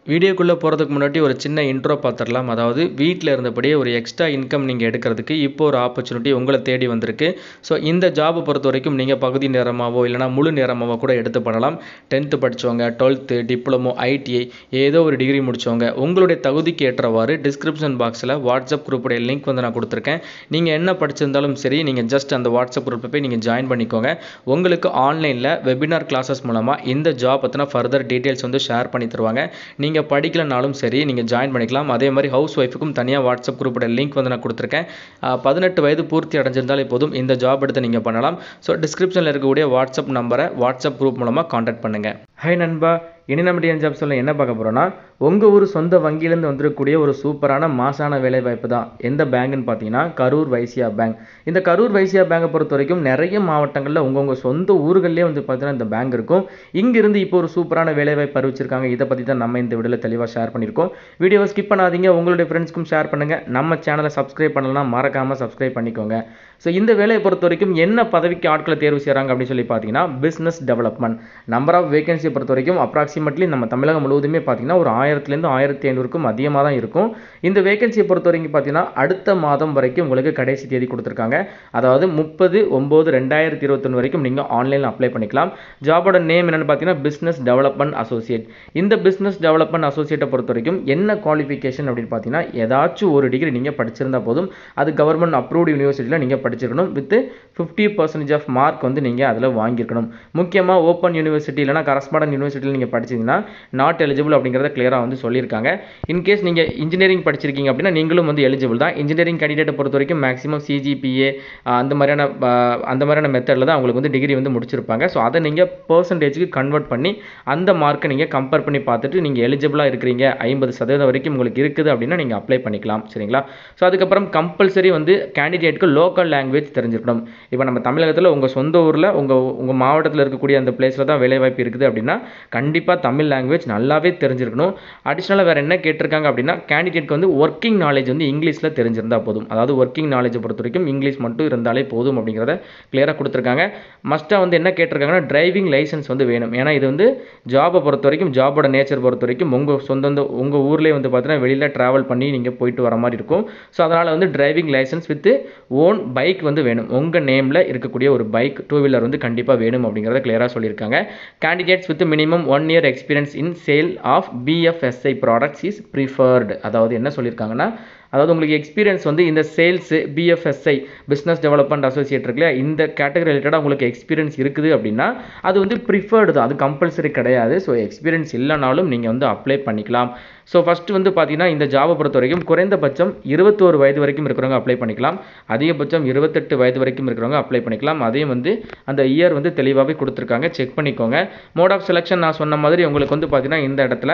வீடியோக்குள்ளே போகிறதுக்கு முன்னாடி ஒரு சின்ன இன்ட்ரோ பார்த்துடலாம் அதாவது வீட்டில் இருந்தபடியே ஒரு எக்ஸ்ட்ரா இன்கம் நீங்கள் எடுக்கிறதுக்கு இப்போ ஒரு ஆப்பர்ச்சுனிட்டி உங்களை தேடி வந்திருக்கு ஸோ இந்த ஜாபை பொறுத்த வரைக்கும் நீங்கள் பகுதி நேரமாகவோ இல்லைனா முழு நேரமாகவோ கூட எடுத்து பண்ணலாம் டென்த்து படித்தவங்க டுவெல்த்து டிப்ளமோ ஐடிஐ ஏதோ ஒரு டிகிரி முடித்தவங்க உங்களுடைய தகுதிக்கு ஏற்றவாறு டிஸ்கிரிப்ஷன் பாக்ஸில் வாட்ஸ்அப் குரூப்புடைய லிங்க் வந்து நான் கொடுத்துருக்கேன் நீங்கள் என்ன படிச்சிருந்தாலும் சரி நீங்கள் ஜஸ்ட் அந்த வாட்ஸ்அப் குரூப்பில் போய் நீங்கள் ஜாயின் பண்ணிக்கோங்க உங்களுக்கு ஆன்லைனில் வெபினார் கிளாஸஸ் மூலமாக இந்த ஜாப் பற்றின ஃபர்தர் டீட்டெயில்ஸ் வந்து ஷேர் பண்ணி தருவாங்க நீங்கள் படிக்கலனாலும் சரி நீங்கள் ஜாயின் பண்ணிக்கலாம் அதே மாதிரி ஹவுஸ் ஒய்ஃபுக்கும் தனியாக வாட்ஸ்அப் குரூப்போட லிங்க் வந்து நான் கொடுத்துருக்கேன் ஆஹ் பதினெட்டு வயது பூர்த்தி அடைஞ்சிருந்தாலே போதும் இந்த ஜாப் எடுத்து நீங்கள் பண்ணலாம் ஸோ டிஸ்கிரிப்ஷனில் இருக்கக்கூடிய வாட்ஸ்அப் நம்பரை வாட்ஸ்அப் குரூப் மூலமாக காண்டாக்ட் பண்ணுங்கள் ஹை நண்பா இனி நம்ம டிஎன் ஜாப் சொல்ல என்ன பார்க்க போகிறோன்னா உங்கள் ஊர் சொந்த வங்கியிலேருந்து வந்திருக்கக்கூடிய ஒரு சூப்பரான மாசான வேலைவாய்ப்பு தான் எந்த பேங்க்னு பார்த்தீங்கன்னா கரூர் வைசியா பேங்க் இந்த கரூர் வைசியா பேங்கை பொறுத்த வரைக்கும் நிறைய மாவட்டங்களில் உங்கவுங்க சொந்த ஊர்கள்லேயே வந்து பார்த்தீங்கன்னா இந்த பேங்க் இருக்கும் இங்கிருந்து இப்போ ஒரு சூப்பரான வேலைவாய்ப்பு அறிவிச்சிருக்காங்க இதை பற்றி தான் நம்ம இந்த வீடியோவில் தெளிவாக ஷேர் பண்ணியிருக்கோம் வீடியோவை ஸ்கிப் பண்ணாதீங்க உங்களுடைய ஃப்ரெண்ட்ஸ்க்கும் ஷேர் பண்ணுங்கள் நம்ம சேனலை சப்ஸ்கிரைப் பண்ணலாம் மறக்காமல் சப்ஸ்கிரைப் பண்ணிக்கோங்க ஸோ இந்த வேலையை பொறுத்த வரைக்கும் என்ன பதவிக்கு ஆட்களை தேர்வு செய்கிறாங்க அப்படின்னு சொல்லி பார்த்தீங்கன்னா பிஸ்னஸ் டெவலப்மெண்ட் நம்பர் ஆஃப் வேகன்சியை பொறுத்த வரைக்கும் அப்ராக்சிமேட்லி நம்ம தமிழகம் முழுவதுமே பார்த்தீங்கன்னா ஒரு ஆயிரத்துலேருந்து ஆயிரத்தி ஐநூறுக்கும் அதிகமாக தான் இருக்கும் இந்த வேகன்சியை பொறுத்த வரைக்கும் பார்த்தீங்கன்னா அடுத்த மாதம் வரைக்கும் உங்களுக்கு கடைசி தேதி கொடுத்துருக்காங்க அதாவது முப்பது ஒம்பது ரெண்டாயிரத்தி இருபத்தொன்று வரைக்கும் நீங்கள் ஆன்லைனில் அப்ளை பண்ணிக்கலாம் ஜாபோட நேம் என்னென்னு பார்த்தீங்கன்னா பிஸ்னஸ் டெவலப்மெண்ட் அசோசியேட் இந்த பிஸ்னஸ் டெவலப்மெண்ட் அசோசியேட்டை பொறுத்த வரைக்கும் என்ன குவாலிஃபிகேஷன் அப்படின்னு பார்த்தீங்கன்னா ஏதாச்சும் ஒரு டிகிரி நீங்கள் படிச்சிருந்தா போதும் அது கவர்மெண்ட் அப்ரூவ்டு யூனிவர்சிட்டியில் நீங்கள் படிச்சிருக்கணும் with fifty percentage of mark வந்து நீங்கள் அதில் வாங்கியிருக்கணும் முக்கியமாக ஓப்பன் யூனிவர்சிட்டி இல்லைனா கரஸ்பாண்டன் யூனிவர்சிட்டியில் நீங்கள் படிச்சீங்கன்னா நாட் எலிஜிபிள் அப்படிங்கிறத கிளியராக வந்து சொல்லியிருக்காங்க இன்கேஸ் நீங்கள் இன்ஜினியரிங் படிச்சிருக்கீங்க அப்படின்னா நீங்களும் வந்து எலிஜிபிள் தான் இன்ஜினியரிங் கேண்டிடேட்டை பொறுத்த வரைக்கும் மேக்ஸிமம் சிஜிபிஏ அந்த மாதிரியான அஹ், அந்த மாதிரியான மெத்தடில் தான் அவங்களுக்கு வந்து டிகிரி வந்து முடிச்சிருப்பாங்க ஸோ அதை நீங்கள் பர்சன்டேஜுக்கு கன்வெர்ட் பண்ணி அந்த மார்க்கை நீங்கள் கம்பேர் பண்ணி பார்த்துட்டு நீங்கள் எலிஜிபிளாக இருக்கிறீங்க ஐம்பது சதவீதம் வரைக்கும் உங்களுக்கு இருக்குது அப்படின்னா நீங்கள் அப்ளை பண்ணிக்கலாம் சரிங்களா ஸோ அதுக்கப்புறம் கம்பல்சரி வந்து கேண்டிடேட்க்கு லோக்கல் லாங்குவேஜ் தெரிஞ்சிருக்கணும் இப்போ நம்ம தமிழகத்தில் உங்கள் சொந்த ஊரில் உங்கள் உங்கள் மாவட்டத்தில் இருக்கக்கூடிய அந்த பிளேஸில் தான் வேலைவாய்ப்பு இருக்குது அப்படின்னா கண்டிப்பாக தமிழ் லாங்குவேஜ் நல்லாவே தெரிஞ்சிருக்கணும் அடிஷ்னலாக வேறு என்ன கேட்டிருக்காங்க அப்படின்னா கேண்டிடேட்க்கு வந்து ஒர்க்கிங் நாலேஜ் வந்து இங்கிலீஷில் தெரிஞ்சிருந்தா போதும் அதாவது ஒர்க்கிங் நாலேஜை பொறுத்த வரைக்கும் இங்கிலீஷ் மட்டும் இருந்தாலே போதும் அப்படிங்கிறத கிளியராக கொடுத்துருக்காங்க மஸ்ட்டாக வந்து என்ன கேட்டிருக்காங்கன்னா டிரைவிங் லைசன்ஸ் வந்து வேணும் ஏன்னா இது வந்து ஜாபை பொறுத்த வரைக்கும் ஜாபோட நேச்சர் பொறுத்த வரைக்கும் உங்கள் சொந்த உங்கள் ஊர்லேயே வந்து பார்த்தீங்கன்னா வெளியில் ட்ராவல் பண்ணி நீங்கள் போயிட்டு வர மாதிரி இருக்கும் ஸோ அதனால் வந்து driving licence with own bike வந்து வேணும் உங்கள் நேமில் இருக்கக்கூடிய ஒரு பைக் டூ வீலர் வந்து கண்டிப்பாக வேணும் அப்படிங்கிறத கிளியராக சொல்லியிருக்காங்க candidates with minimum one year experience in sale of BFSI products is preferred அதாவது என்ன சொல்லியிருக்காங்கன்னா அதாவது உங்களுக்கு எக்ஸ்பீரியன்ஸ் வந்து இந்த sales BFSI business development associate இருக்குல்ல இந்த கேட்டகரி ரிலேட்டடாக உங்களுக்கு எக்ஸ்பீரியன்ஸ் இருக்குது அப்படின்னா அது வந்து ப்ரிஃபர்டு தான் அது கம்பல்சரி கிடையாது ஸோ எக்ஸ்பீரியன்ஸ் இல்லைனாலும் நீங்கள் வந்து அப்ளை பண்ணிக்கலாம் ஸோ ஃபஸ்ட்டு வந்து பார்த்தீங்கன்னா இந்த ஜாபை பொறுத்த வரைக்கும் குறைந்தபட்சம் இருபத்தோரு வயது வரைக்கும் இருக்கிறவங்க அப்ளை பண்ணிக்கலாம் அதிகபட்சம் இருபத்தெட்டு வயது வரைக்கும் இருக்கிறவங்க அப்ளை பண்ணிக்கலாம் அதையும் வந்து அந்த இயர் வந்து தெளிவாகவே கொடுத்துருக்காங்க செக் பண்ணிக்கோங்க மோட் ஆஃப் செலெக்ஷன் நான் சொன்ன மாதிரி உங்களுக்கு வந்து பார்த்தீங்கன்னா இந்த இடத்துல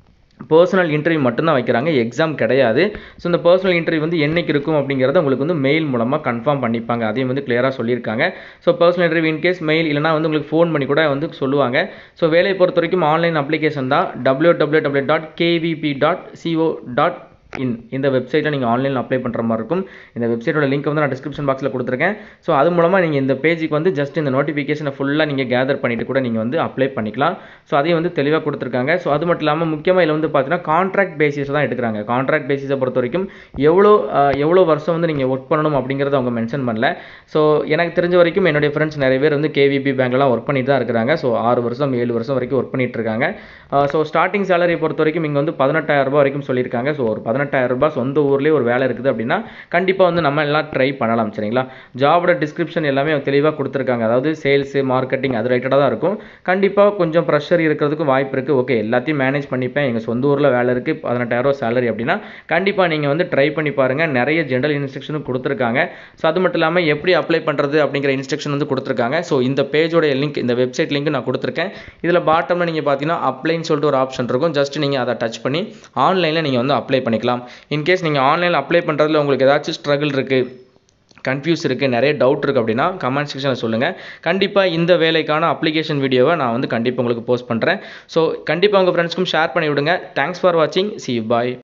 பர்சனல் இன்டர்வியூ மட்டும்தான் வைக்கிறாங்க எக்ஸாம் கிடையாது ஸோ இந்த பர்சனல் இன்டர்வியூ வந்து என்னைக்கு இருக்கும் அப்படிங்கிறத உங்களுக்கு வந்து மெயில் மூலமாக கன்ஃபார்ம் பண்ணிப்பாங்க அதையும் வந்து கிளியராக சொல்லியிருக்காங்க so personal interview in case mail இல்லைனா வந்து உங்களுக்கு ஃபோன் பண்ணி கூட வந்து சொல்லுவாங்க ஸோ வேலையை பொறுத்த வரைக்கும் ஆன்லைன் அப்ளிகேஷன் தான் W W W dot KVB dot C O dot in இந்த வெப்சைட்டில் நீங்கள் ஆன்லைனில் அப்ளை பண்ணுற மாதிரி இருக்கும் இந்த வெப்சைட்டோட லிங்க் வந்து நான் டிஸ்கிரிப்ஷன் பாக்ஸில் கொடுத்துருக்கேன் ஸோ அது மூலமாக நீங்கள் இந்த பேஜுக்கு வந்து ஜஸ்ட் இந்த நோட்டிஃபிகேஷனை ஃபுல்லாக நீங்கள் கேதர் பண்ணிட்டு கூட நீங்கள் வந்து அப்ளை பண்ணிக்கலாம் ஸோ அதையும் வந்து தெளிவாக கொடுத்துருக்காங்க ஸோ அது மட்டும் இல்லாமல் முக்கியமாக இதில் வந்து பார்த்தீங்கன்னா கான்ட்ராக்ட் பேசிஸ் தான் எடுக்கிறாங்க கான்ட்ராக்ட் பேசிஸை பொறுத்த வரைக்கும் எவ்வளோ அஹ், எவ்வளோ வருஷம் வந்து நீங்கள் ஒர்க் பண்ணணும் அப்படிங்கிறத அவங்க மென்ஷன் பண்ணல ஸோ எனக்கு தெரிஞ்ச வரைக்கும் என்னுடைய ஃப்ரெண்ட்ஸ் நிறைய பேர் வந்து கேவிபி பேங்க்லாம் ஒர்க் பண்ணிட்டு தான் இருக்கிறாங்க ஸோ ஆறு வருஷம் ஏழு வருஷம் வரைக்கும் ஒர்க் பண்ணிட்டு இருக்காங்க ஸோ ஸ்டார்டிங் சேலரி பொறுத்த வரைக்கும் இங்கே வந்து பதினெட்டாயிரம் ரூபாய் வரைக்கும் சொல்லியிருக்காங்க ஸோ ஒரு பதினெட்டாயிரம் ரூபாய் சொந்த ஊர்லேயே ஒரு வேலை இருக்குது அப்படின்னா கண்டிப்பாக வந்து நம்ம எல்லாம் ட்ரை பண்ணலாம் சரிங்களா ஜாபோட டிஸ்கிரிப்ஷன் எல்லாமே தெளிவாக கொடுத்துருக்காங்க அதாவது சேல்ஸு மார்க்கெட்டிங் அது ரிலேட்டடாக தான் இருக்கும் கண்டிப்பாக கொஞ்சம் ப்ரெஷர் இருக்கிறதுக்கு வாய்ப்பு இருக்குது ஓகே எல்லாத்தையும் மேனேஜ் பண்ணிப்பேன் எங்கள் சொந்த ஊரில் வேலை இருக்குது பதினெட்டாயிரம் சேலரி அப்படின்னா கண்டிப்பாக நீங்கள் வந்து ட்ரை பண்ணி பாருங்கள் நிறைய ஜென்ரல் இன்ஸ்ட்ரக்ஷனும் கொடுத்துருக்காங்க ஸோ அது மட்டும் இல்லாமல் எப்படி அப்ளை பண்ணுறது அப்படிங்கிற இன்ஸ்ட்ரக்ஷன் வந்து கொடுத்துருக்காங்க ஸோ இந்த பேஜோட லிங்க் இந்த வெப்சைட் லிங்க் நான் கொடுத்துருக்கேன் இதில் பாட்டமில் நீங்கள் பார்த்தீங்கன்னா அப்ளைன்னு சொல்லிட்டு ஒரு ஆப்ஷன் இருக்கும் ஜஸ்ட் நீங்கள் அதை டச் பண்ணி ஆன்லைனில் நீங்கள் வந்து அப்ளை பண்ணிக்கலாம் இன்கேஸ் நீங்கள் ஆன்லைனில் அப்ளை பண்ணுறதுல உங்களுக்கு ஏதாச்சும் ஸ்ட்ரகிள் இருக்குது கன்ஃபியூஸ் இருக்குது நிறைய டவுட் இருக்குது அப்படின்னா கமெண்ட் செக்ஷனில் சொல்லுங்கள் கண்டிப்பாக இந்த வேலைக்கான அப்ளிகேஷன் வீடியோவை நான் வந்து கண்டிப்பாக உங்களுக்கு போஸ்ட் பண்ணுறேன் ஸோ கண்டிப்பாக உங்கள் ஃப்ரெண்ட்ஸ்க்கும் ஷேர் பண்ணி விடுங்க தேங்க்ஸ் ஃபார் வாட்சிங் சி பாய்